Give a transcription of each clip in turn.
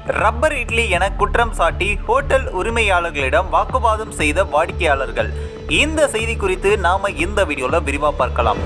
Rubber idli என குற்றம் சாட்டி ஹோட்டல் உரிமையாளர்களிடம் வாக்குவாதம் செய்த வாடிக்கையாளர்கள் இந்த செய்தி குறித்து நாம இந்த வீடியோல விரிவா பார்க்கலாம்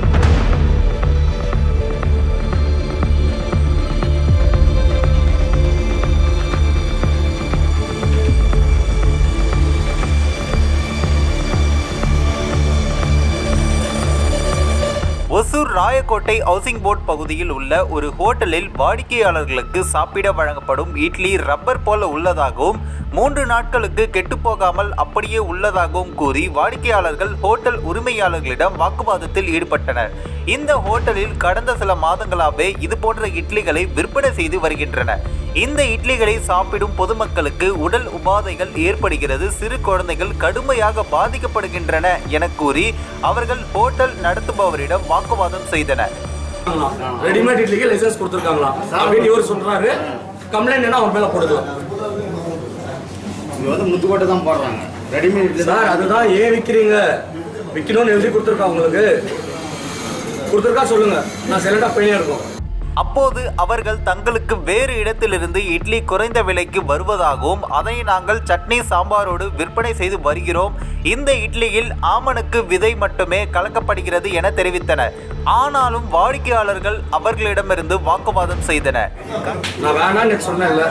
ஒசூர் ராயக்கோட்டை ஹவுசிங் போர்ட் பகுதியில் உள்ள ஒரு ஹோட்டலில் வாடிக்கையாளர்களுக்கு சாப்பிட வழங்கப்படும் இட்லி ரப்பர் போல உள்ளதாகவும் மூன்று நாட்களுக்கு கெட்டுப்போகாமல் அப்படியே உள்ளதாகவும் கூறி வாடிக்கையாளர்கள் ஹோட்டல் உரிமையாளர்களிடம் வாக்குவாதத்தில் ஈடுபட்டனர் இந்த ஹோட்டலில் கடந்த சில மாதங்களாகவே இது போன்ற இட்லிகளை விற்பனை செய்து வருகின்றன இந்த இட்லிகளை சாப்பிடும் பொதுமக்களுக்கு உடல் உபாதைகள் ஏற்படுகிறது சிறு குழந்தைகள் கடுமையாக பாதிக்கப்படுகின்றன என கூறி அவர்கள் ஹோட்டல் நடத்துபவரிடம் வாக்குவாதம் செய்தனர் ரெடிமேட் இட்லிக்கு லைசன்ஸ் கொடுத்துருக்காங்களா அப்படின்னு இவர் சொல்றாரு கம்ப்ளைண்ட் என்ன அவர் மேல போடுது இங்க வந்து முத்துக்கோட்டை தான் போடுறாங்க ரெடிமேட் இட்லி தான் சார் அதுதான் ஏன் விற்கிறீங்க விற்கணும்னு எழுதி கொடுத்துருக்கா உங்களுக்கு கொடுத்துருக்கா சொல்லுங்க நான் செலண்டா போயினே இருக்கும் அப்போது அவர்கள் தங்களுக்கு வேறு இடத்திலிருந்து இட்லி குறைந்த விலைக்கு வருவதாகவும் அதை நாங்கள் சட்னி சாம்பாரோடு விற்பனை செய்து வருகிறோம் இந்த இட்லியில் ஆமணக்கு விதை மட்டுமே கலக்கப்படுகிறது என தெரிவித்தனர் ஆனாலும் வாடிக்கையாளர்கள் அவர்களிடமிருந்து வாக்குவாதம் செய்தனர் நான் வேணான்னு சொன்னேன்ல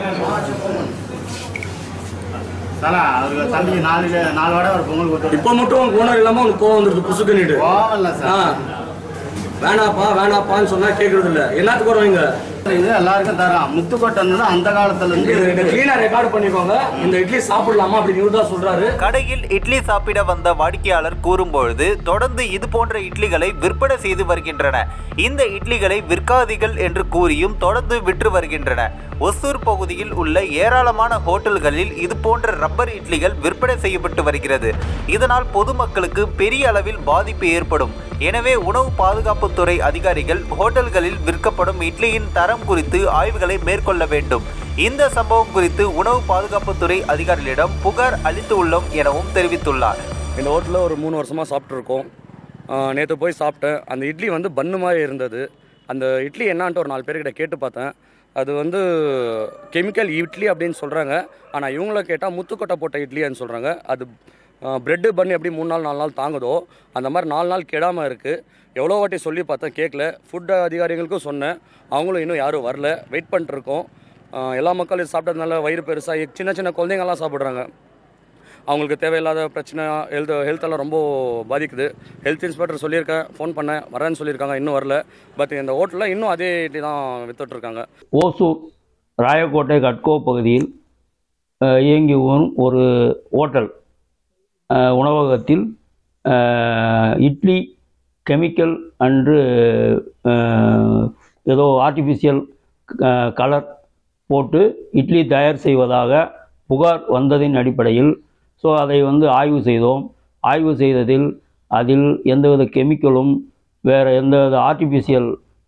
சாரா அவருக்கு தம்பி நாலு நாலு வடை ஒரு பொங்கல் கொடுத்து இப்போ மட்டும் ஓனர் இல்லாம உங்களுக்கு கோவம் வந்துருது புசுக்குன்னுட்டு கோவம் இல்லை ஆ சார் வேணாப்பா வேணாப்பான்னு சொன்னா கேட்கறது இல்ல என்னத்துக்கு வருவீங்க இது எல்லாருக்கும் தரோம் முத்துக்கோட்டைன்னு அந்த காலத்துல இது இருந்து கிளீனா ரெக்கார்ட் பண்ணிக்கோங்க இந்த இட்லி சாப்பிடலாமா அப்படின்னு இவர் தான் சொல்றாரு கடையில் இட்லி சாப்பிட வந்த வாடிக்கையாளர் கூறும்பொழுது தொடர்ந்து இது போன்ற இட்லிகளை விற்பனை செய்து வருகின்றன இந்த இட்லிகளை விற்காதீர்கள் என்று கூறியும் தொடர்ந்து விற்று வருகின்றன ஒசூர் பகுதியில் உள்ள ஏராளமான ஹோட்டல்களில் இது போன்ற ரப்பர் இட்லிகள் விற்பனை செய்யப்பட்டு வருகிறது இதனால் பொதுமக்களுக்கு பெரிய அளவில் பாதிப்பு ஏற்படும் எனவே உணவு பாதுகாப்புத்துறை அதிகாரிகள் ஹோட்டல்களில் விற்கப்படும் இட்லியின் தரம் குறித்து ஆய்வுகளை மேற்கொள்ள வேண்டும் இந்த சம்பவம் குறித்து உணவு பாதுகாப்புத்துறை அதிகாரிகளிடம் புகார் அளித்து உள்ளோம் எனவும் தெரிவித்துள்ளார் இந்த ஹோட்டலில் ஒரு மூணு வருஷமாக சாப்பிட்ருக்கோம் நேற்று போய் சாப்பிட்டேன் அந்த இட்லி வந்து பன்னு மாதிரி இருந்தது அந்த இட்லி என்னான்ட்டு ஒரு நாலு பேர்கிட்ட கேட்டு பார்த்தேன் அது வந்து கெமிக்கல் இட்லி அப்படின்னு சொல்கிறாங்க ஆனால் இவங்கள கேட்டால் முத்துக்கொட்டை போட்ட இட்லின்னு சொல்கிறாங்க அது ப்ரெட்டு பன் எப்படி மூணு நாள் நாலு நாள் தாங்குதோ அந்த மாதிரி நாலு நாள் கெடாமல் இருக்குது எவ்வளோ வாட்டி சொல்லி பார்த்தேன் கேட்கல ஃபுட் அதிகாரிகளுக்கும் சொன்னேன் அவங்களும் இன்னும் யாரும் வரல வெயிட் பண்ணிட்டுருக்கோம் எல்லா மக்களும் சாப்பிட்டதுனால வயிறு பெருசாக சின்ன சின்ன குழந்தைங்கள்லாம் சாப்பிட்றாங்க அவங்களுக்கு தேவையில்லாத பிரச்சனை ஹெல்த் ஹெல்த்தெல்லாம் ரொம்ப பாதிக்குது ஹெல்த் இன்ஸ்பெக்டர் சொல்லியிருக்கேன் ஃபோன் பண்ணேன் வரேன்னு சொல்லியிருக்காங்க இன்னும் வரல பட் இந்த ஹோட்டலில் இன்னும் அதே இட்லி தான் வித்துட்ருக்காங்க ஓசூர் ராயக்கோட்டை கட்கோ பகுதியில் அஹ், இயங்கி வரும் ஒரு ஹோட்டல் அஹ், உணவகத்தில் அஹ், இட்லி கெமிக்கல் அன்று அஹ், ஏதோ ஆர்டிஃபிஷியல் கலர் போட்டு இட்லி தயார் செய்வதாக புகார் வந்ததின் அடிப்படையில் ஸோ அதை வந்து ஆய்வு செய்தோம் ஆய்வு செய்ததில் அதில் எந்தவித கெமிக்கலும் வேறு எந்தவித ஆர்டிஃபிஷியல்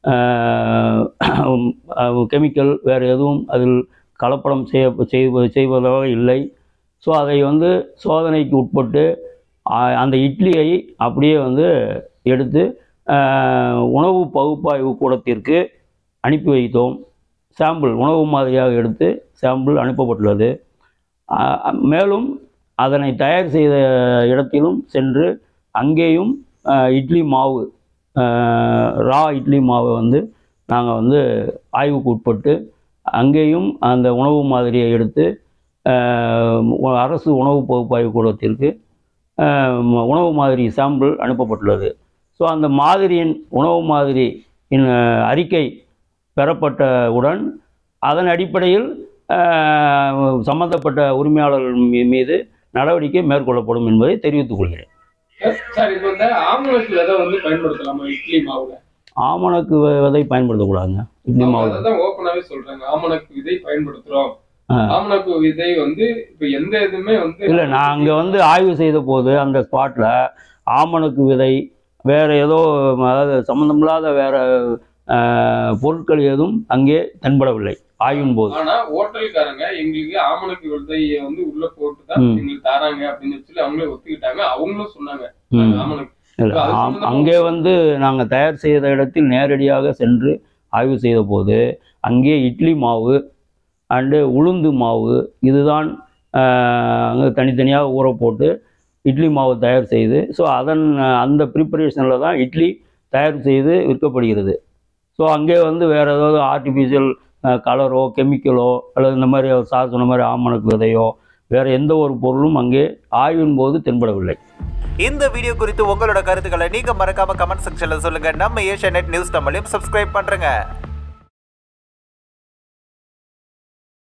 கெமிக்கல் வேறு எதுவும் அதில் கலப்படம் செய்ய செய்வ செய்வதாக இல்லை ஸோ அதை வந்து சோதனைக்கு உட்பட்டு ஆ, அந்த இட்லியை அப்படியே வந்து எடுத்து ஆ, உணவு பகுப்பாய்வு கூடத்திற்கு அனுப்பி வைத்தோம் சாம்பிள் உணவு மாதிரியாக எடுத்து சாம்பிள் அனுப்பப்பட்டுள்ளது ஆ, மேலும் அதனை தயார் செய்த இடத்திலும் சென்று அங்கேயும் ஆ, இட்லி மாவு ஆ, ரா இட்லி மாவை வந்து நாங்கள் வந்து ஆய்வுக்கு உட்பட்டு அங்கேயும் அந்த உணவு மாதிரியை எடுத்து ஆ, அரசு உணவு பகுப்பாய்வு கூடத்திற்கு ஆ, உணவு மாதிரி சாம்பிள் அனுப்பப்பட்டுள்ளது ஸோ அந்த மாதிரியின் உணவு மாதிரி இன் அறிக்கை பெறப்பட்டவுடன் அதன் அடிப்படையில் ஆஹ், சம்பந்தப்பட்ட உரிமையாளர்கள் மீ- மீது நடவடிக்கை மேற்கொள்ளப்படும் என்பதை தெரிவித்துக் கொள்கிறேன் சார் இப்போ இந்த ஆம்புலன்ஸ் விதை வந்து பயன்படுத்தலாமா இட்லி மாவுல ஆமணக்கு வ- விதை பயன்படுத்தக்கூடாதுங்க இட்லி மாவு அதான் ஓப்பனாவே சொல்றாங்க ஆமணக்கு விதை பயன்படுத்துறோம் ஆ. ஆமணக்கு விதை வந்து இப்ப எந்த இதுமே வந்து இல்லை நான் அங்கே வந்து ஆய்வு செய்த போது அந்த ஸ்பாட்டில் ஆமணக்கு விதை வேறு ஏதோ அதாவது சம்மந்தமில்லாத வேறு பொருட்கள் ஏதும் அங்கே தென்படவில்லை ஆய்வின் போது ஆனா ஹோட்டல்காரங்க எங்களுக்கு ஆமணக்கு விதையை வந்து உள்ள போட்டுதான் ம். எங்களுக்கு தராங்க அப்படின்னு சொல்லி அவங்களே ஒத்துக்கிட்டாங்க அவங்களும் சொன்னாங்க ம். ஆமணக்கு இல்ல, அது ஆம், சம்பந்தமா- அங்கே வந்து நாங்கள் தயார் செய்த இடத்தில் நேரடியாக சென்று ஆய்வு செய்த போது அங்கே இட்லி மாவு அண்டு உளுந்து மாவு இதுதான் அங்கே தனித்தனியாக ஊற போட்டு இட்லி மாவு தயார் செய்து ஸோ அதன் அஹ், அந்த ப்ரிப்பரேஷனில் தான் இட்லி தயார் செய்து விற்கப்படுகிறது ஸோ அங்கே வந்து வேறு ஏதாவது ஆர்டிஃபிஷியல் கலரோ கெமிக்கலோ அல்லது இந்த மாதிரி அவர் சார் சொன்ன மாதிரி ஆமணக்கு விதையோ வேறு எந்த ஒரு பொருளும் அங்கே ஆய்வின் போது தென்படவில்லை இந்த வீடியோ குறித்து உங்களோட கருத்துக்களை நீங்க மறக்காம கமெண்ட் செக்ஷன்ல சொல்லுங்க நம்ம ஏஷியா நியூஸ் தமிழையும் சப்ஸ்கிரைப் பண்றேங்க